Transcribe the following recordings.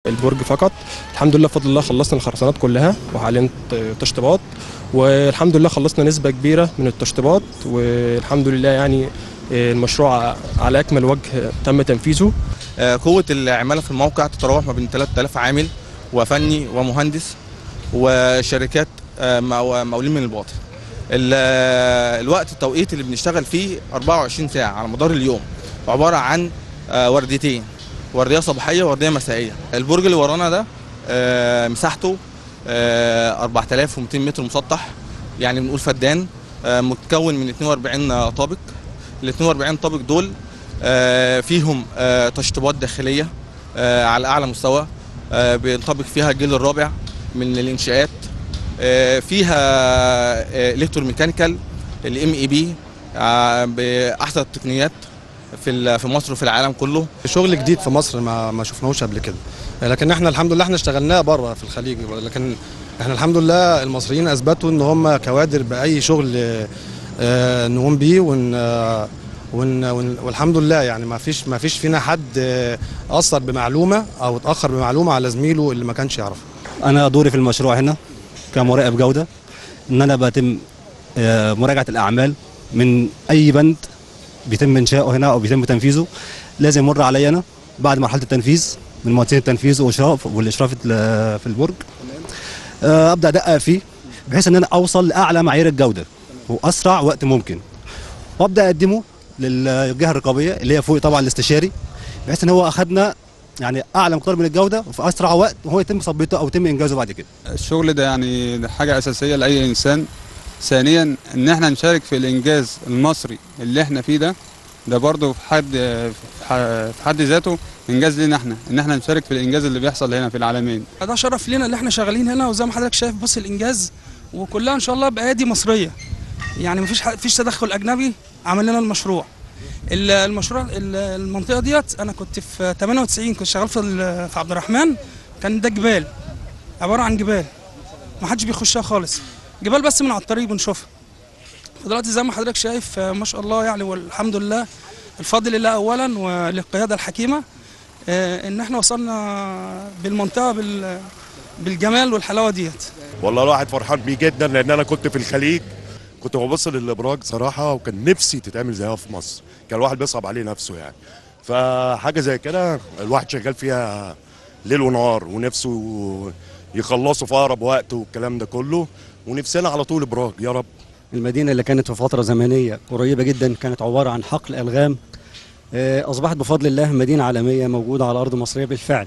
البرج فقط الحمد لله بفضل الله خلصنا الخرسانات كلها وحاليا تشطيبات والحمد لله خلصنا نسبة كبيرة من التشطيبات والحمد لله يعني المشروع على أكمل وجه تم تنفيذه قوة العمالة في الموقع تتراوح ما بين 3000 عامل وفني ومهندس وشركات مقاولين من الباطن الوقت التوقيت اللي بنشتغل فيه 24 ساعة على مدار اليوم عبارة عن ورديتين وردية صباحية ووردية مسائية البرج اللي ورانا ده مساحته 4200 متر مسطح يعني بنقول فدان متكون من 42 طابق ال 42 طابق دول فيهم تشطيبات داخلية على أعلى مستوى بينطبق فيها الجيل الرابع من الإنشاءات فيها الكتروميكانيكال الام اي بي باحسن التقنيات في في مصر وفي العالم كله شغل جديد في مصر ما ما شفناهوش قبل كده لكن احنا الحمد لله احنا اشتغلناه بره في الخليج لكن احنا الحمد لله المصريين اثبتوا ان هم كوادر باي شغل اه نقوم بيه ون ون والحمد لله يعني ما فيش ما فيش فينا حد اثر بمعلومه او اتاخر بمعلومه على زميله اللي ما كانش يعرفها انا دوري في المشروع هنا كمراقب جوده ان انا بتم مراجعه الاعمال من اي بند بيتم انشاؤه هنا او بيتم تنفيذه لازم يمر عليا انا بعد مرحله التنفيذ من مهندسين التنفيذ والاشراف والاشراف في البرج ابدا ادقق فيه بحيث ان انا اوصل لاعلى معايير الجوده واسرع وقت ممكن وابدا اقدمه للجهه الرقابيه اللي هي فوق طبعا الاستشاري بحيث ان هو اخذنا يعني اعلى مقدار من الجوده وفي اسرع وقت وهو يتم تثبيته او يتم انجازه بعد كده. الشغل ده يعني ده حاجه اساسيه لاي انسان. ثانيا ان احنا نشارك في الانجاز المصري اللي احنا فيه ده ده برضه في حد في حد ذاته انجاز لينا احنا ان احنا نشارك في الانجاز اللي بيحصل هنا في العالمين. ده شرف لنا اللي احنا شغالين هنا وزي ما حضرتك شايف بص الانجاز وكلها ان شاء الله بايادي مصريه. يعني مفيش مفيش تدخل اجنبي عمل لنا المشروع. المشروع المنطقه ديت انا كنت في 98 كنت شغال في في عبد الرحمن كان ده جبال عباره عن جبال ما حدش بيخشها خالص جبال بس من على الطريق بنشوفها فدلوقتي زي ما حضرتك شايف ما شاء الله يعني والحمد لله الفضل لله اولا وللقياده الحكيمه ان احنا وصلنا بالمنطقه بالجمال والحلاوه ديت والله الواحد فرحان بيه جدا لان انا كنت في الخليج كنت ببص للابراج صراحه وكان نفسي تتعمل زيها في مصر كان الواحد بيصعب عليه نفسه يعني فحاجه زي كده الواحد شغال فيها ليل ونهار ونفسه يخلصوا في اقرب وقت والكلام ده كله ونفسنا على طول ابراج يا رب المدينه اللي كانت في فتره زمنيه قريبه جدا كانت عباره عن حقل الغام اصبحت بفضل الله مدينه عالميه موجوده على ارض مصريه بالفعل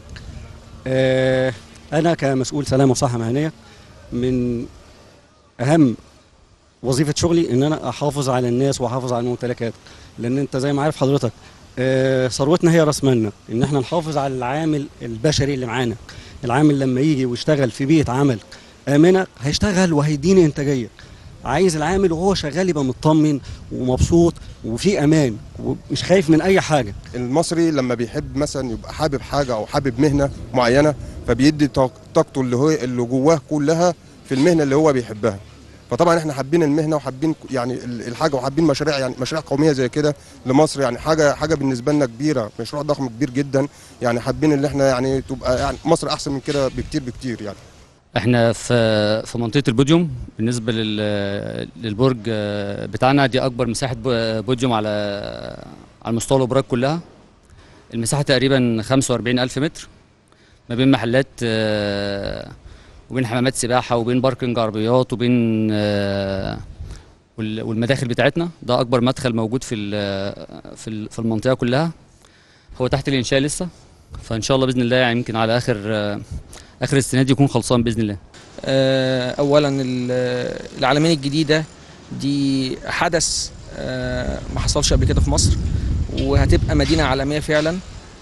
انا كمسؤول سلامه وصحه مهنيه من اهم وظيفه شغلي ان انا احافظ على الناس واحافظ على الممتلكات لان انت زي ما عارف حضرتك ثروتنا هي راس مالنا ان احنا نحافظ على العامل البشري اللي معانا العامل لما يجي ويشتغل في بيئه عمل امنه هيشتغل وهيديني انتاجيه عايز العامل وهو شغال يبقى مطمن ومبسوط وفي امان ومش خايف من اي حاجه المصري لما بيحب مثلا يبقى حابب حاجه او حابب مهنه معينه فبيدي طاقته اللي هو اللي جواه كلها في المهنه اللي هو بيحبها فطبعا احنا حابين المهنه وحابين يعني الحاجه وحابين مشاريع يعني مشاريع قوميه زي كده لمصر يعني حاجه حاجه بالنسبه لنا كبيره مشروع ضخم كبير جدا يعني حابين ان احنا يعني تبقى يعني مصر احسن من كده بكتير بكتير يعني احنا في في منطقه البوديوم بالنسبه للبرج بتاعنا دي اكبر مساحه بوديوم على على مستوى الابراج كلها المساحه تقريبا 45 الف متر ما بين محلات وبين حمامات سباحه وبين باركنج عربيات وبين والمداخل بتاعتنا ده اكبر مدخل موجود في في في المنطقه كلها هو تحت الانشاء لسه فان شاء الله باذن الله يعني يمكن على اخر اخر السنه دي يكون خلصان باذن الله اولا العالمين الجديده دي حدث ما حصلش قبل كده في مصر وهتبقى مدينه عالميه فعلا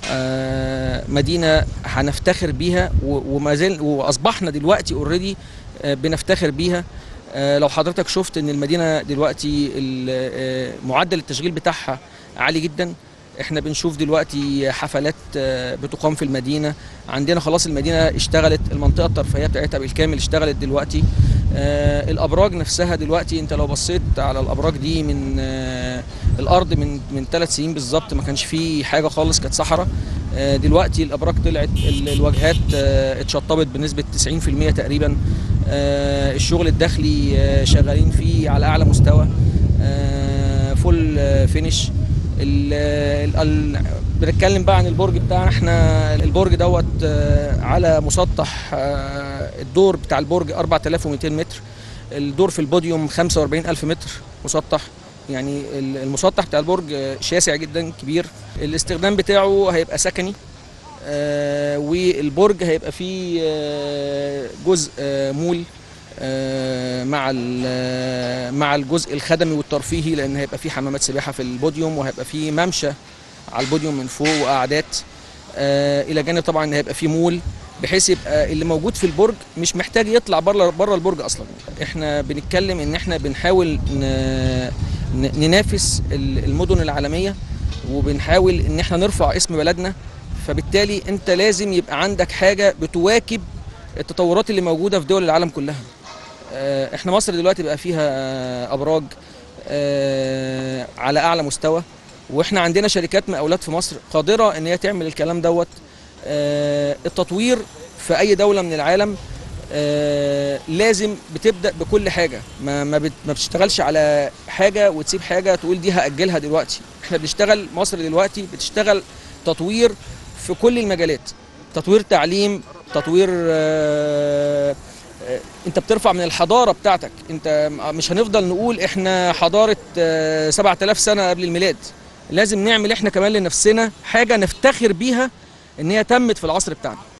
مدينه هنفتخر بيها وما زال واصبحنا دلوقتي اوريدي بنفتخر بيها لو حضرتك شفت ان المدينه دلوقتي معدل التشغيل بتاعها عالي جدا احنا بنشوف دلوقتي حفلات بتقام في المدينه عندنا خلاص المدينه اشتغلت المنطقه الترفيهيه بتاعتها بالكامل اشتغلت دلوقتي الابراج نفسها دلوقتي انت لو بصيت على الابراج دي من الارض من من ثلاث سنين بالظبط ما كانش فيه حاجه خالص كانت صحراء آه، دلوقتي الابراج طلعت ال- الواجهات آه، اتشطبت بنسبه 90% تقريبا آه، الشغل الداخلي آه، شغالين فيه على اعلى مستوى آه، فول آه، فينش ال- ال- ال- بنتكلم بقى عن البرج بتاعنا احنا البرج دوت آه، على مسطح آه، الدور بتاع البرج 4200 متر الدور في البوديوم 45000 متر مسطح يعني ال- المسطح بتاع البرج آه، شاسع جدا كبير الاستخدام بتاعه هيبقى سكني آه، والبرج هيبقى فيه آه، جزء آه، مول آه، مع ال- آه، مع الجزء الخدمي والترفيهي لان هيبقى فيه حمامات سباحه في البوديوم وهيبقى فيه ممشى على البوديوم من فوق وقعدات آه، الى جانب طبعا ان هيبقى فيه مول بحيث يبقى اللي موجود في البرج مش محتاج يطلع بره بره البرج اصلا احنا بنتكلم ان احنا بنحاول ن- ن- ننافس ال- المدن العالميه وبنحاول ان احنا نرفع اسم بلدنا فبالتالي انت لازم يبقى عندك حاجه بتواكب التطورات اللي موجوده في دول العالم كلها آه، احنا مصر دلوقتي بقى فيها آه، ابراج آه، على اعلى مستوى واحنا عندنا شركات مقاولات في مصر قادره ان هي تعمل الكلام دوت آه، التطوير في اي دوله من العالم آه، لازم بتبدا بكل حاجه ما ما بت- ما بتشتغلش على حاجه وتسيب حاجه تقول دي هاجلها دلوقتي احنا بنشتغل مصر دلوقتي بتشتغل تطوير في كل المجالات تطوير تعليم تطوير آه، آه، انت بترفع من الحضاره بتاعتك انت مش هنفضل نقول احنا حضاره آه، 7000 سنه قبل الميلاد لازم نعمل احنا كمان لنفسنا حاجه نفتخر بيها ان هي تمت في العصر بتاعنا